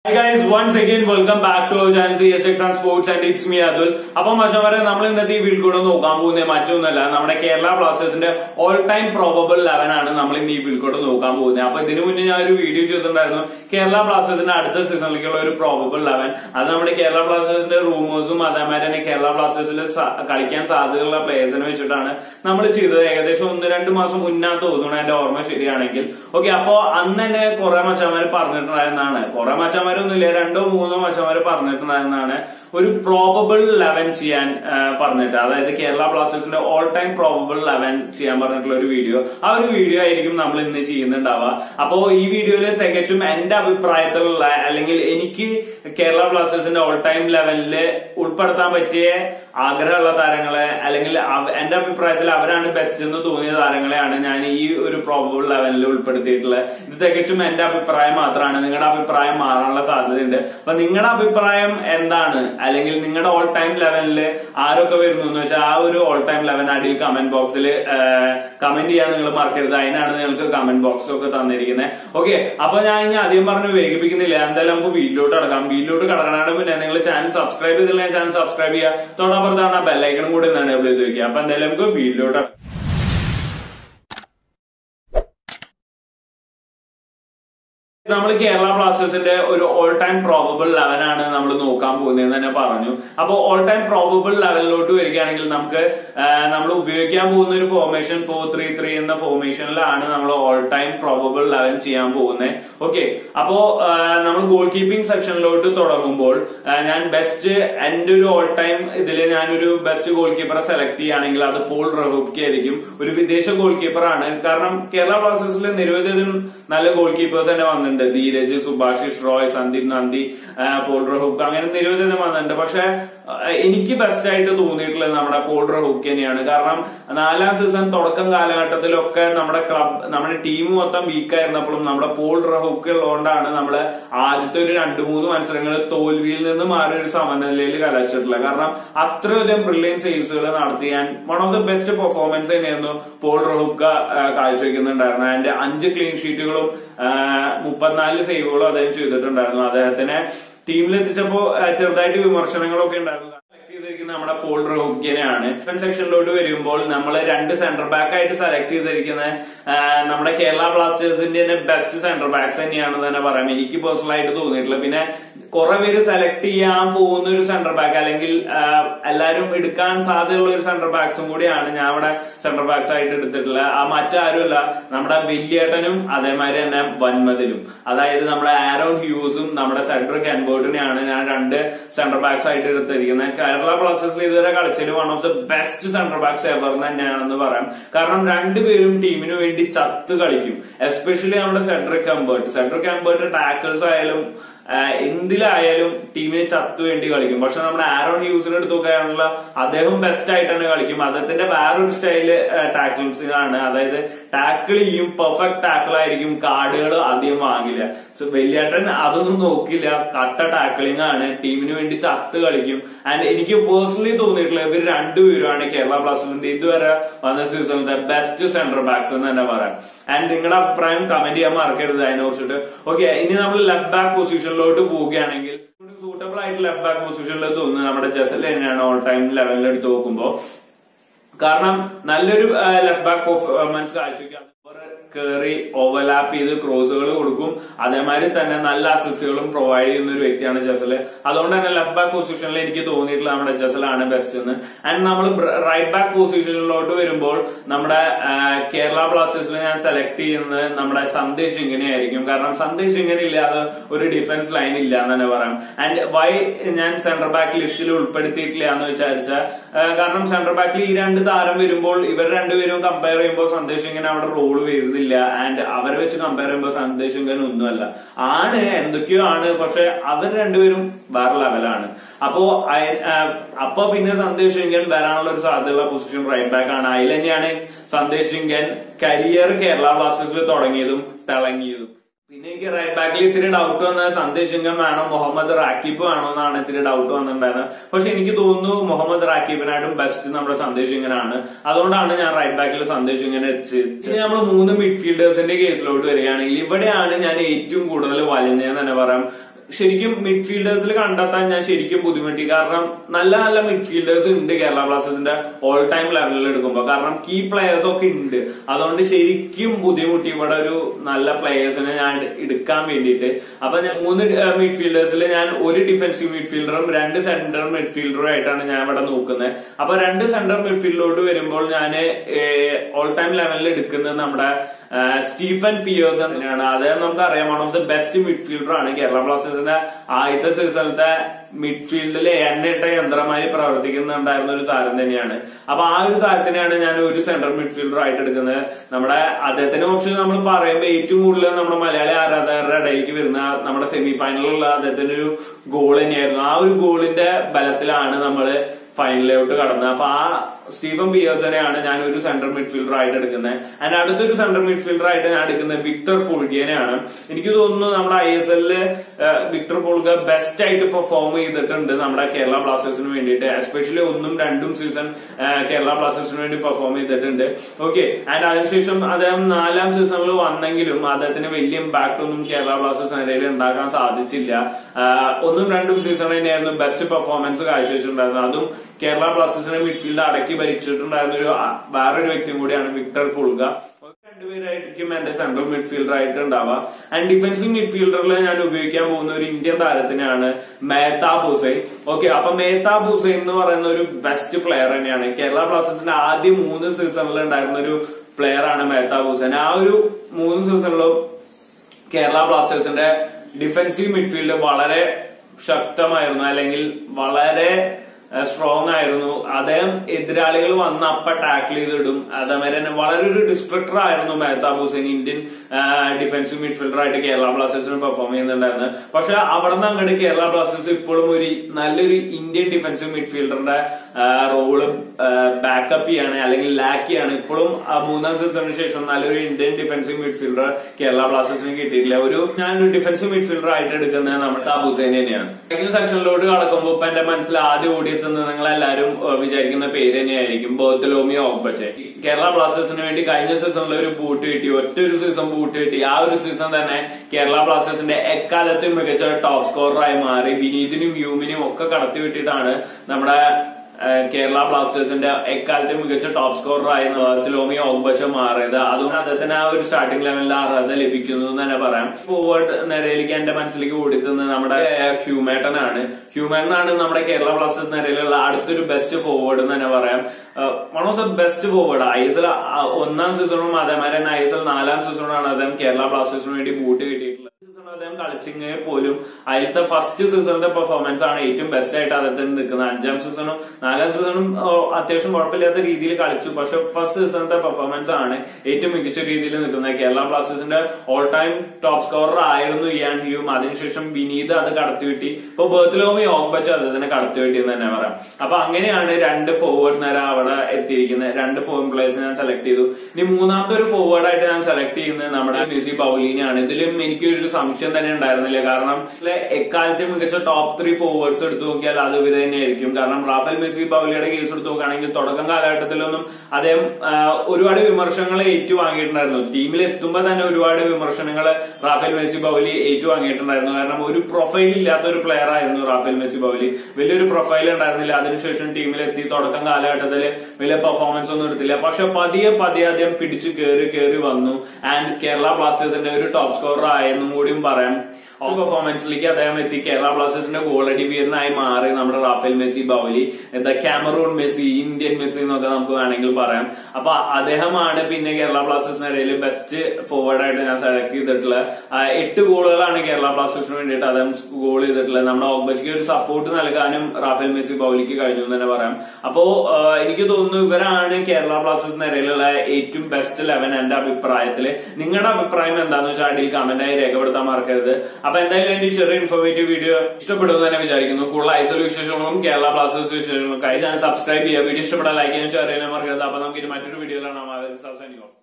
Hi guys, once again welcome back to our channel CSX and Sports and it's me Adul. അപ്പം മച്ചാൻ വരെ നമ്മൾ ഇന്നത്തെ ഈ വീഡിയോ കൂടെ നോക്കാൻ പോകുന്നത് മറ്റൊന്നുമല്ല നമ്മുടെ കേരള ബ്ലാസ്റ്റേഴ്സിന്റെ ഓൾ ടൈം പ്രോബബിൾ ലെവൻ ആണ് നമ്മൾ ഇന്ന് ഈ വീഡിയോ കൂടെ നോക്കാൻ പോകുന്നത് അപ്പൊ ഇതിനു മുന്നേ ഞാൻ ഒരു വീഡിയോ ചെയ്തിട്ടുണ്ടായിരുന്നു കേരള ബ്ലാസ്റ്റേഴ്സിന്റെ അടുത്ത സീസണിലേക്കുള്ള ഒരു പ്രോബബിൾ ലെവൻ അത് നമ്മുടെ കേരള ബ്ലാസ്റ്റേഴ്സിന്റെ റൂമേഴ്സും അതേമാതിരി തന്നെ കേരള ബ്ലാസ്റ്റേഴ്സിൽ കളിക്കാൻ സാധ്യതയുള്ള പ്ലേയേഴ്സിനെ വെച്ചിട്ടാണ് നമ്മൾ ചെയ്തത് ഏകദേശം ഒന്ന് രണ്ട് മാസം മുന്നാ തോന്നുന്നു എന്റെ ഓർമ്മ ശരിയാണെങ്കിൽ ഓക്കെ അപ്പോ അന്ന് തന്നെ കുറെ മച്ചന്മാര് പറഞ്ഞിട്ടുണ്ടായിരുന്നതാണ് കുറെ മച്ചന്മാരൊന്നുമില്ല രണ്ടോ മൂന്നോ മച്ചന്മാര് പറഞ്ഞിട്ടുണ്ടായിരുന്നതാണ് ഒരു പ്രോബബിൾ ലെവൻ ചെയ്യാൻ ആ, പറഞ്ഞിട്ട് അതായത് കേരള ബ്ലാസ്റ്റേഴ്സിന്റെ ഓൾ ടൈം പ്രോബബിൾ ലെവൻ ചെയ്യാൻ പറഞ്ഞിട്ടുള്ള ഒരു വീഡിയോ ആ ഒരു വീഡിയോ ആയിരിക്കും നമ്മൾ ഇന്ന് ചെയ്യുന്നുണ്ടാവുക അപ്പോ ഈ വീഡിയോയിൽ തികച്ചും എന്റെ അഭിപ്രായത്തിലുള്ള അല്ലെങ്കിൽ എനിക്ക് കേരള ബ്ലാസ്റ്റേഴ്സിന്റെ ഓൾ ടൈം ലെവലില് ഉൾപ്പെടുത്താൻ പറ്റിയ ആഗ്രഹമുള്ള താരങ്ങളെ അല്ലെങ്കിൽ അവ- എന്റെ അഭിപ്രായത്തിൽ അവരാണ് ബെസ്റ്റ് എന്ന് തോന്നിയ താരങ്ങളെയാണ് ഞാൻ ഈ ഒരു പ്രോബബിൾ ലെവലിൽ ഉൾപ്പെടുത്തിയിട്ടുള്ളത് ഇത് തികച്ചും എന്റെ അഭിപ്രായം മാത്രമാണ് നിങ്ങളുടെ അഭിപ്രായം മാറാനുള്ള സാധ്യതയുണ്ട് അപ്പൊ നിങ്ങളുടെ അഭിപ്രായം എന്താണ് അല്ലെങ്കിൽ നിങ്ങളുടെ ഓൾ ടൈം ലെവലിൽ ആരൊക്കെ വരുന്നു എന്ന് വെച്ചാൽ ആ ഒരു ഓൾ ടൈം ലെവൻ അടിയിൽ കമന്റ് ബോക്സിൽ കമന്റ് ചെയ്യാൻ നിങ്ങൾ മറക്കരുത് അതിനാണ് നിങ്ങൾക്ക് കമന്റ് ബോക്സ് ഒക്കെ തന്നിരിക്കുന്നത് ഓക്കെ അപ്പൊ ഞാൻ ഇനി അധികം പറഞ്ഞ് വേഗിപ്പിക്കുന്നില്ല എന്തായാലും നമുക്ക് വീട്ടിലോട്ട് കടക്കാം വീട്ടിലോട്ട് കടക്കണാണ്ട് പിന്നെ നിങ്ങൾ ചാനൽ സബ്സ്ക്രൈബ് ചെയ്തില്ല ചാനൽ സബ്സ്ക്രൈബ് ചെയ്യുക തൊട്ടപ്പുറത്താണ് ആ ബെല്ലൈക്കണും കൂടി എന്താണ് എവിടെ ചോദിക്കുക അപ്പൊ എന്തായാലും നമുക്ക് വീട്ടിലോട്ട് കടക്കാം. നമ്മൾ കേരള ബ്ലാസ്റ്റേഴ്സിന്റെ ഒരു ഓൾ ടൈം പ്രോബബിൾ ലെവൻ ആണ് നമ്മൾ നോക്കാൻ പോകുന്നതെന്ന് തന്നെ പറഞ്ഞു അപ്പോൾ ഓൾ ടൈം പ്രോബബിൾ ലെവലിലോട്ട് വരികയാണെങ്കിൽ നമുക്ക് നമ്മൾ ഉപയോഗിക്കാൻ പോകുന്ന ഒരു ഫോർമേഷൻ ഫോർ ത്രീ ത്രീ എന്ന ഫോർമേഷനിലാണ് നമ്മൾ ഓൾ ടൈം പ്രോബബിൾ ലെവൻ ചെയ്യാൻ പോകുന്നത് ഓക്കെ അപ്പോ നമ്മൾ ഗോൾ കീപ്പിംഗ് സെക്ഷനിലോട്ട് തുടങ്ങുമ്പോൾ ആ, ഞാൻ ബെസ്റ്റ് എന്റെ ഒരു ഓൾ ടൈം ഇതിൽ ഞാനൊരു ബെസ്റ്റ് ഗോൾ കീപ്പറെ സെലക്ട് ചെയ്യുകയാണെങ്കിൽ അത് പോൾ റഹൂബ്ക്ക് ആയിരിക്കും ഒരു വിദേശ ഗോൾ കീപ്പറാണ് കാരണം കേരള ബ്ലാസ്റ്റേഴ്സിൽ നിരവധി അധികം നല്ല ഗോൾ കീപ്പേഴ്സ് തന്നെ വന്നിട്ടുണ്ട് ധീരജ് സുഭാഷിഷ് റോയ് സന്ദീപ് നന്ദി ആ, പോൾ റഹൂക്ക് അങ്ങനെ നിരവധി അധികം വന്നിട്ടുണ്ട് പക്ഷെ ആ, എനിക്ക് ബെസ്റ്റ് ആയിട്ട് തോന്നിയിട്ടുള്ളത് നമ്മുടെ പോൾ റഹൂക്ക് തന്നെയാണ് കാരണം നാലാം സീസൺ തുടക്കം കാലഘട്ടത്തിലൊക്കെ നമ്മുടെ ക്ലബ് നമ്മുടെ ടീം മൊത്തം വീക്ക് ആയിരുന്നപ്പോഴും നമ്മുടെ പോൾ റഹൂക്ക് ഉള്ളതുകൊണ്ടാണ് നമ്മള് ആദ്യത്തെ ഒരു രണ്ടു മൂന്ന് മത്സരങ്ങൾ തോൽവിയിൽ നിന്ന് മാറി ഒരു സമനിലയിൽ കലാശിച്ചിട്ടുള്ളത് കാരണം അത്രയധികം ബ്രില്യൻ സേവ്സുകൾ നടത്തിയാൻ one of the best performance തന്നെയായിരുന്നു പോൾ റഹൂക്ക കാഴ്ചവെക്കുന്നുണ്ടായിരുന്നു അതിന്റെ അഞ്ച് ക്ലീൻ ഷീറ്റുകളും മുപ്പത്തിനാല് സേവുകളും അദ്ദേഹം ചെയ്തിട്ടുണ്ടായിരുന്നു അദ്ദേഹത്തിനെ ടീമിലെത്തിച്ചപ്പോ ആ, ചെറുതായിട്ട് വിമർശനങ്ങളൊക്കെ ഉണ്ടായിരുന്നു സെലക്ട് ചെയ്തിരിക്കുന്നത് നമ്മുടെ പോൾ റോക്കിനെയാണ് ഡിഫൻസ് സെക്ഷനിലോട്ട് വരുമ്പോൾ നമ്മൾ രണ്ട് സെന്റർ ബാക്ക് ആയിട്ട് സെലക്ട് ചെയ്തിരിക്കുന്ന ആ, നമ്മുടെ കേരള ബ്ലാസ്റ്റേഴ്സിന്റെ തന്നെ ബെസ്റ്റ് സെന്റർ ബാക്സ് തന്നെയാണെന്ന് തന്നെ പറയാം എനിക്ക് പേഴ്സണൽ ആയിട്ട് തോന്നിയിട്ടുള്ളത് പിന്നെ കുറെ പേര് സെലക്ട് ചെയ്യാൻ പോകുന്ന ഒരു സെന്റർ ബാക്ക് അല്ലെങ്കിൽ ആ, എല്ലാവരും എടുക്കാൻ സാധ്യതയുള്ള ഒരു സെന്റർ ബാക്സും കൂടിയാണ് ഞാൻ അവിടെ സെന്റർ ബാക്സ് ആയിട്ട് എടുത്തിട്ടുള്ളത് ആ മറ്റാരുമല്ല നമ്മുടെ വലിയേട്ടനും അതേമാതിരി തന്നെ വൻമതിലും അതായത് നമ്മുടെ ആരോൺ ഹ്യൂസും നമ്മുടെ സെഡ്രിക് എൻബോർട്ടിനെയാണ് ഞാൻ രണ്ട് സെന്റർ ബാക്സ് ആയിട്ട് എടുത്തിരിക്കുന്നത് കേരള ബ്ലാസ്റ്റേഴ്സിൽ ഇതുവരെ കളിച്ചതിൽ one of the best centre backs ever തന്നെയാണെന്ന് പറയാം കാരണം രണ്ടുപേരും ടീമിന് വേണ്ടി ചത്ത് കളിക്കും എസ്പെഷ്യലി നമ്മുടെ Cedric Hengbart Cedric Hengbart tackles ആയാലും ആ, എന്തിലായാലും ടീമിന് ചത്തു വേണ്ടി കളിക്കും പക്ഷെ നമ്മുടെ ആരോൺ ഹ്യൂസിനെ എടുത്ത് നോക്കുകയാണെങ്കിൽ അദ്ദേഹം ബെസ്റ്റ് ആയിട്ട് തന്നെ കളിക്കും അദ്ദേഹത്തിന്റെ വേറൊരു സ്റ്റൈല് ടാക്കിൾസ് ആണ് അതായത് ടാക്കിൾ ചെയ്യും പെർഫെക്റ്റ് ടാക്കിൾ ആയിരിക്കും കാർഡുകൾ അധികം വാങ്ങില്ല So, വലിയേട്ടൻ അതൊന്നും നോക്കില്ല കട്ട ടാക്കിളിംഗ് ആണ് ടീമിന് വേണ്ടി ചത്ത് കളിക്കും ആൻഡ് എനിക്ക് പേഴ്സണലി തോന്നിയിട്ടുള്ള ഇവർ രണ്ടുപേരുമാണ് കേരള ബ്ലാസ്റ്റേഴ്സിന്റെ ഇതുവരെ വന്ന സീസണിലത്തെ ബെസ്റ്റ് സെന്റർ ബാക്സ് എന്ന് തന്നെ പറയാം ആൻഡ് നിങ്ങളുടെ അഭിപ്രായം കമന്റ് ചെയ്യാൻ മറക്കരുത് അതിനെ കുറിച്ചിട്ട് ഓക്കെ ഇനി നമ്മൾ ലെഫ്റ്റ് ബാക്ക് പൊസിഷനിലോട്ട് പോവുകയാണെങ്കിൽ സൂട്ടബിൾ ആയിട്ട് ലെഫ്റ്റ് ബാക്ക് പൊസിഷനിൽ തോന്നുന്നത് നമ്മുടെ ജസൽ തന്നെയാണ് ഓൾ ടൈം ലെവലിൽ എടുത്ത് നോക്കുമ്പോൾ കാരണം നല്ലൊരു ലെഫ്റ്റ് ബാക്ക് പെർഫോമൻസ് കാഴ്ചവെക്കാൻ കയറി ഓവർലാപ്പ് ചെയ്ത് ക്രോസുകൾ കൊടുക്കും അതേമാതിരി തന്നെ നല്ല അസിസ്റ്റുകളും പ്രൊവൈഡ് ചെയ്യുന്ന ഒരു വ്യക്തിയാണ് ജസൽ അതുകൊണ്ട് തന്നെ ലെഫ്റ്റ് ബാക്ക് പൊസിഷനിൽ എനിക്ക് തോന്നിയിട്ടുള്ള നമ്മുടെ ജസലാണ് ബെസ്റ്റ് എന്ന് ആൻഡ് നമ്മൾ റൈറ്റ് ബാക്ക് പൊസിഷനിലോട്ട് വരുമ്പോൾ നമ്മുടെ ആ, കേരള ബ്ലാസ്റ്റേഴ്സിൽ ഞാൻ സെലക്ട് ചെയ്യുന്നത് നമ്മുടെ സന്ദേശ് ഇങ്ങനെ ആയിരിക്കും കാരണം സന്ദേശ് ഇങ്ങനെ ഇല്ലാതെ ഒരു ഡിഫൻസ് ലൈൻ ഇല്ല എന്ന് തന്നെ പറയാം ആൻഡ് വൈ ഞാൻ സെന്റർ ബാക്ക് ലിസ്റ്റിൽ ഉൾപ്പെടുത്തിയിട്ടില്ല എന്ന് വിചാരിച്ച കാരണം സെന്റർ ബാക്കിൽ ഈ രണ്ട് താരം വരുമ്പോൾ ഇവർ രണ്ടുപേരും കമ്പയർ ചെയ്യുമ്പോൾ സന്ദേശ് ഇങ്ങനെ അവിടെ റോള് വരുന്നില്ല ആൻഡ് അവരെ വെച്ച് കമ്പയർ ചെയ്യുമ്പോൾ സന്ദേശ് ഇങ്ങനെ ഒന്നുമല്ല ആണ് എന്തൊക്കെയോ ആണ് പക്ഷെ അവർ രണ്ടുപേരും വേറെ ലെവലാണ് അപ്പോ അയ- ആ, അപ്പൊ പിന്നെ സന്ദേശ് സിംഗൻ വരാനുള്ള ഒരു സാധ്യതയുള്ള പൊസിഷൻ റൈറ്റ് ബാക്ക് ആണ് അതിൽ തന്നെയാണ് സന്ദേശ് സിംഗൻ കരിയർ കേരള ബ്ലാസ്റ്റേഴ്സിൽ തുടങ്ങിയതും തിളങ്ങിയതും പിന്നെ എനിക്ക് റൈറ്റ് ബാക്കിൽ ഇത്തിരി ഡൗട്ട് വന്നത് സന്ദേശ് സിംഗം വേണോ മുഹമ്മദ് റാക്കിബ് വേണോ എന്നാണ് ഇത്തിരി ഡൗട്ട് വന്നിട്ടുണ്ടായിരുന്നത് പക്ഷെ എനിക്ക് തോന്നുന്നു മുഹമ്മദ് റാക്കിബിനായിട്ടും ബെസ്റ്റ് നമ്മുടെ സന്ദേശ് സിംഗനാണ് അതുകൊണ്ടാണ് ഞാൻ റൈറ്റ് ബാക്കിൽ സന്ദേശ് സിംഗനെ വെച്ചത് ഇനി നമ്മൾ മൂന്ന് മിഡ്ഫീൽഡേഴ്സിന്റെ കേസിലോട്ട് വരികയാണെങ്കിൽ ഇവിടെയാണ് ഞാൻ ഏറ്റവും കൂടുതൽ വലിഞ്ഞതെന്ന് തന്നെ പറയാം ശരിക്കും മിഡ്ഫീൽഡേഴ്സിൽ കണ്ടെത്താൻ ഞാൻ ശരിക്കും ബുദ്ധിമുട്ടി കാരണം നല്ല നല്ല മിഡ്ഫീൽഡേഴ്സ് ഉണ്ട് കേരള ബ്ലാസ്റ്റേഴ്സിന്റെ ഓൾ ടൈം ലെവലിൽ എടുക്കുമ്പോൾ കാരണം കീ പ്ലെയേഴ്സ് ഒക്കെ ഉണ്ട് അതുകൊണ്ട് ശരിക്കും ബുദ്ധിമുട്ടി ഇവിടെ ഒരു നല്ല പ്ലെയേഴ്സിനെ ഞാൻ എടുക്കാൻ വേണ്ടിയിട്ട് അപ്പൊ ഞാൻ മൂന്ന് മിഡ്ഫീൽഡേഴ്സിൽ ഞാൻ ഒരു ഡിഫൻസീവ് മിഡ്ഫീൽഡറും രണ്ട് സെന്റർ മിഡ്ഫീൽഡറും ആയിട്ടാണ് ഞാൻ ഇവിടെ നോക്കുന്നത് അപ്പൊ രണ്ട് സെന്റർ മിഡ്ഫീൽഡിലോട്ട് വരുമ്പോൾ ഞാൻ ഓൾ ടൈം ലെവലിൽ എടുക്കുന്നത് നമ്മുടെ ആ, സ്റ്റീഫൻ പിയേഴ്സൺ തന്നെയാണ് അദ്ദേഹം നമുക്ക് അറിയാം one of the best midfielder ആണ് കേരള ബ്ലാസ്റ്റേഴ്സിന്റെ ആദ്യത്തെ സീസണിലത്തെ മിഡ്ഫീൽഡിൽ എണ്ണയിട്ട യന്ത്രമായി പ്രവർത്തിക്കുന്നുണ്ടായിരുന്ന ഒരു താരം തന്നെയാണ് അപ്പൊ ആ ഒരു താരത്തിനെയാണ് ഞാൻ ഒരു സെൻട്രൽ മിഡ്ഫീൽഡർ ആയിട്ട് എടുക്കുന്നത് നമ്മുടെ അദ്ദേഹത്തിനെ കുറിച്ച് നമ്മൾ പറയുമ്പോൾ ഏറ്റവും കൂടുതൽ നമ്മുടെ മലയാളി ആരാധകരുടെ ഇടയിലേക്ക് വരുന്ന നമ്മുടെ സെമി ഫൈനലിലുള്ള അദ്ദേഹത്തിന്റെ ഒരു ഗോൾ തന്നെയായിരുന്നു ആ ഒരു ഗോളിന്റെ ബലത്തിലാണ് നമ്മള് ഫൈനലിലോട്ട് കടന്നത് അപ്പൊ ആ സ്റ്റീഫൻ പിയേഴ്സനെയാണ് ഞാൻ ഒരു സെൻട്രൽ മിഡ്ഫീൽഡർ ആയിട്ട് എടുക്കുന്നത് അതിന്റെ അടുത്തൊരു സെൻട്രൽ മിഡ്ഫീൽഡർ ആയിട്ട് ഞാൻ എടുക്കുന്നത് വിക്ടർ പുൾഗിയനെയാണ് എനിക്ക് തോന്നുന്നു നമ്മുടെ ഐ എസ് എല്ലില് വിക്ടർ പുൾഗ ബെസ്റ്റ് ആയിട്ട് പെർഫോം ചെയ്തിട്ടുണ്ട് നമ്മുടെ കേരള ബ്ലാസ്റ്റേഴ്സിന് വേണ്ടിയിട്ട് എസ്പെഷ്യലി ഒന്നും രണ്ടും സീസൺ കേരള ബ്ലാസ്റ്റേഴ്സിന് വേണ്ടി പെർഫോം ചെയ്തിട്ടുണ്ട് ഓക്കെ ആൻഡ് അതിനുശേഷം അദ്ദേഹം നാലാം സീസണിൽ വന്നെങ്കിലും അദ്ദേഹത്തിന് വലിയ ഇമ്പാക്ട് ഒന്നും കേരള ബ്ലാസ്റ്റേഴ്സ് നിലയിൽ ഉണ്ടാക്കാൻ സാധിച്ചില്ല ആ, ഒന്നും രണ്ടും സീസൺ തന്നെയായിരുന്നു ബെസ്റ്റ് പെർഫോമൻസ് കാഴ്ചവെച്ചിട്ടുണ്ടായിരുന്നത് അതും കേരള ബ്ലാസ്റ്റേഴ്സിനെ മിഡ്ഫീൽഡ് അടക്കി ഭരിച്ചിട്ടുണ്ടായിരുന്ന ഒരു ആ, വേറൊരു വ്യക്തിയും കൂടിയാണ് വിക്ടർ പുൾഗ രണ്ടുപേരായിരിക്കും എന്റെ സെൻട്രൽ മിഡ്ഫീൽഡർ ആയിട്ട് ഉണ്ടാവുക ആൻഡ് ഡിഫൻസീവ് മിഡ്ഫീൽഡറിൽ ഞാൻ ഉപയോഗിക്കാൻ പോകുന്ന ഒരു ഇന്ത്യൻ താരത്തിനാണ് മേത്താ ബുസൈൻ ഓക്കെ അപ്പൊ മേത്താ ബുസൈൻ എന്ന് പറയുന്ന ഒരു ബെസ്റ്റ് പ്ലെയർ തന്നെയാണ് കേരള ബ്ലാസ്റ്റേഴ്സിന്റെ ആദ്യ മൂന്ന് സീസണിൽ ഉണ്ടായിരുന്ന ഒരു പ്ലെയർ ആണ് മേത്താ ബുസൈൻ ആ ഒരു മൂന്ന് സീസണിലും കേരള ബ്ലാസ്റ്റേഴ്സിന്റെ ഡിഫൻസീവ് മിഡ്ഫീൽഡ് വളരെ ശക്തമായിരുന്നു അല്ലെങ്കിൽ വളരെ സ്ട്രോങ് ആയിരുന്നു അദ്ദേഹം എതിരാളികൾ വന്ന് അപ്പ ടാക്കിൾ ചെയ്തിടും അതേമാതിരി തന്നെ വളരെ ഒരു ഡിസ്ട്രക്ടർ ആയിരുന്നു Mehtab Hussain Indian defensive midfielder ആയിട്ട് കേരള ബ്ലാസ്റ്റേഴ്സിന് പെർഫോം ചെയ്യുന്നുണ്ടായിരുന്നത് പക്ഷെ അവിടെ നിന്ന് അങ്ങോട്ട് കേരള ബ്ലാസ്റ്റേഴ്സ് ഇപ്പോഴും ഒരു നല്ലൊരു ഇന്ത്യൻ ഡിഫൻസീവ് മിഡ്ഫീൽഡറിന്റെ റോള് ബാക്കപ്പ് ചെയ്യാണ് അല്ലെങ്കിൽ ലാക്ക് ചെയ്യാണ് ഇപ്പോഴും ആ മൂന്നാം സീസണിന് ശേഷം നല്ലൊരു ഇന്ത്യൻ ഡിഫൻസീവ് മിഡ്ഫീൽഡർ കേരള ബ്ലാസ്റ്റേഴ്സിന് കിട്ടിയിട്ടില്ല ഒരു ഞാനൊരു ഡിഫൻസീവ് മിഡ്ഫീൽഡർ ആയിട്ട് എടുക്കുന്നത് നമ്മുടെ താബ് ഹുസൈൻ തന്നെയാണ് സെക്കൻഡ് സെക്ഷനിലോട്ട് കടക്കുമ്പോൾ ഇപ്പൊ എന്റെ മനസ്സിൽ ആദ്യം ഓടിയെത്തുന്നത് നിങ്ങൾ എല്ലാവരും വിചാരിക്കുന്ന പേര് തന്നെയായിരിക്കും ബോത്തലോമി ഓഗ്ബച്ചെ കേരള ബ്ലാസ്റ്റേഴ്സിന് വേണ്ടി കഴിഞ്ഞ സീസണിൽ ഒരു ബൂട്ട് കിട്ടി ഒറ്റ ഒരു സീസൺ ബൂട്ട് കിട്ടി ആ ഒരു സീസൺ തന്നെ കേരള ബ്ലാസ്റ്റേഴ്സിന്റെ എക്കാലത്തെ മികച്ച ടോപ്പ് സ്കോററായി മാറി വിനീതിനും യൂമിനും ഒക്കെ കടത്തി വിട്ടിട്ടാണ് നമ്മുടെ ഏഹ് കേരള ബ്ലാസ്റ്റേഴ്സിന്റെ എക്കാലത്തെ മികച്ച ടോപ്പ് സ്കോററായി തിലോമി ഓഗ്ബച്ച മാറിയത് അതുകൊണ്ട് അദ്ദേഹത്തിന് ആ ഒരു സ്റ്റാർട്ടിംഗ് ലെവലിൽ അർഹത ലഭിക്കുന്നു എന്ന് തന്നെ പറയാം ഫോർവേഡ് നിരയിലേക്ക് എന്റെ മനസ്സിലേക്ക് ഓടിത്തുന്നത് നമ്മുടെ ഹ്യൂമേട്ടനാണ് ഹ്യൂമേട്ടനാണ് നമ്മുടെ കേരള ബ്ലാസ്റ്റേഴ്സ് നിരയിലുള്ള അടുത്തൊരു ബെസ്റ്റ് ഫോർവേഡ് എന്ന് തന്നെ പറയാം one of the best forward I S L ഒന്നാം സീസണും അതേമാതിരി തന്നെ ഐ എസ് എൽ നാലാം സീസണുമാണ് അദ്ദേഹം കേരള ബ്ലാസ്റ്റേഴ്സിന് വേണ്ടി ബൂട്ട് കിട്ടിയിട്ടുള്ളത് സീസൺ അദ്ദേഹം കളിച്ചെങ്കിൽ പോലും അതിലത്തെ ഫസ്റ്റ് സീസണിന്റെ പെർഫോമൻസ് ആണ് ഏറ്റവും ബെസ്റ്റ് ആയിട്ട് അദ്ദേഹത്തിന് നിൽക്കുന്നത് അഞ്ചാം സീസണും നാലാം സീസണും ഓ, അത്യാവശ്യം കുഴപ്പമില്ലാത്ത രീതിയിൽ കളിച്ചു പക്ഷെ ഫസ്റ്റ് സീസണത്തെ പെർഫോമൻസ് ആണ് ഏറ്റവും മികച്ച രീതിയിൽ നിൽക്കുന്നത് കേരള ബ്ലാസ്റ്റേഴ്സിന്റെ ഓൾ ടൈം ടോപ്പ് സ്കോറർ ആയിരുന്നു ഇയാൻ ഹ്യൂം അതിനുശേഷം വിനീത് അത് കടത്തിവിട്ടി ഇപ്പൊ ബേർത്തലോമി ഓഗ്ബച്ച അദ്ദേഹത്തിനെ കടത്തിവിട്ടി എന്ന് തന്നെ പറയാം അപ്പൊ അങ്ങനെയാണ് രണ്ട് ഫോർവേഡ് നേരെ അവിടെ എത്തിയിരിക്കുന്നത് രണ്ട് ഫോം പ്ലേയേഴ്സ് ഞാൻ സെലക്ട് ചെയ്തു ഇനി മൂന്നാമത്തെ ഒരു ഫോർവേഡ് ആയിട്ട് ഞാൻ സെലക്ട് ചെയ്യുന്നത് നമ്മുടെ മെസ്സി പൗലീനാണ് ഇതിലും എനിക്ക് ഒരു സംശയം തന്നെ ഉണ്ടായിരുന്നില്ല കാരണം ഇതിലെ എക്കാലത്തെ മികച്ച ടോപ്പ് ത്രീ ഫോർവേഡ്സ് എടുത്തു നോക്കിയാൽ അത് ഇവർ തന്നെയായിരിക്കും കാരണം റാഫേൽ മെസ്സി പൗലിയുടെ കേസ് എടുത്തു നോക്കുകയാണെങ്കിൽ തുടക്കം കാലഘട്ടത്തിലൊന്നും അദ്ദേഹം ആ, ഒരുപാട് വിമർശനങ്ങൾ ഏറ്റുവാങ്ങിയിട്ടുണ്ടായിരുന്നു ടീമിൽ എത്തുമ്പോൾ തന്നെ ഒരുപാട് വിമർശനങ്ങൾ റാഫേൽ മെസ്സി പൗലി ഏറ്റുവാങ്ങിയിട്ടുണ്ടായിരുന്നു കാരണം ഒരു പ്രൊഫൈൽ ഇല്ലാത്ത ഒരു പ്ലെയർ ആയിരുന്നു റാഫേൽ മെസ്സി പൗലി വലിയൊരു പ്രൊഫൈൽ ഉണ്ടായിരുന്നില്ല അതിനുശേഷം ടീമിലെത്തി തുടക്കം കാലഘട്ടത്തിൽ വലിയ പെർഫോമൻസ് ഒന്നും എടുത്തില്ല പക്ഷെ പതിയെ പതിയെ അദ്ദേഹം പിടിച്ചു കയറി കയറി വന്നു ആൻഡ് കേരള ബ്ലാസ്റ്റേഴ്സിന്റെ ഒരു ടോപ്പ് സ്കോറർ ആയെന്നും കൂടിയും പറയാം ആ പെർഫോമൻസിലേക്ക് അദ്ദേഹം എത്തി കേരള ബ്ലാസ്റ്റേഴ്സിന്റെ ഗോൾ അടിവീരനായി മാറി നമ്മുടെ റാഫേൽ മെസ്സി ബൗലി എന്താ ക്യാമറൂൺ മെസ്സി ഇന്ത്യൻ മെസ്സി എന്നൊക്കെ നമുക്ക് വേണമെങ്കിൽ പറയാം അപ്പൊ അദ്ദേഹമാണ് പിന്നെ കേരള ബ്ലാസ്റ്റേഴ്സിനിടയിൽ ബെസ്റ്റ് ഫോർവേഡ് ആയിട്ട് ഞാൻ സെലക്ട് ചെയ്തിട്ടുള്ളത് ആ, എട്ട് ഗോളുകളാണ് കേരള ബ്ലാസ്റ്റേഴ്സിന് വേണ്ടിയിട്ട് അദ്ദേഹം ഗോൾ ചെയ്തിട്ടുള്ളത് നമ്മുടെ ഓബച്ചിക്ക് ഒരു സപ്പോർട്ട് നൽകാനും റാഫേൽ മെസ്സി ബൗലിക്ക് കഴിഞ്ഞു എന്ന് തന്നെ പറയാം അപ്പോ ആ, എനിക്ക് തോന്നുന്നു ഇവരാണ് കേരള ബ്ലാസ്റ്റേഴ്സ് നിരയിലുള്ള ഏറ്റവും ബെസ്റ്റ് ലെവൻ എന്റെ അഭിപ്രായത്തില് നിങ്ങളുടെ അഭിപ്രായം എന്താണെന്ന് വെച്ചാൽ അടിയിൽ കമന്റായി രേഖപ്പെടുത്താൻ മറക്കരുത് അപ്പൊ എന്തായാലും എന്റെ ഈ ചെറിയ ഇൻഫോർമേറ്റീവ് വീഡിയോ ഇഷ്ടപ്പെടുമെന്ന് തന്നെ വിചാരിക്കുന്നു കൂടുതൽ ഐസോൽ വിശേഷങ്ങളും കേരള ബ്ലാസ്റ്റേഴ്സ് വിശേഷങ്ങൾക്കായി ചാനൽ സബ്സ്ക്രൈബ് ചെയ്യുക വീഡിയോ ഇഷ്ടപ്പെടാൻ ലൈക്ക് ചെയ്യാൻ ഷെയർ ചെയ്യാൻ മറക്കരുത് അപ്പൊ നമുക്ക് ഇനി മറ്റൊരു വീഡിയോയിലാണ് അവസാനിക്കും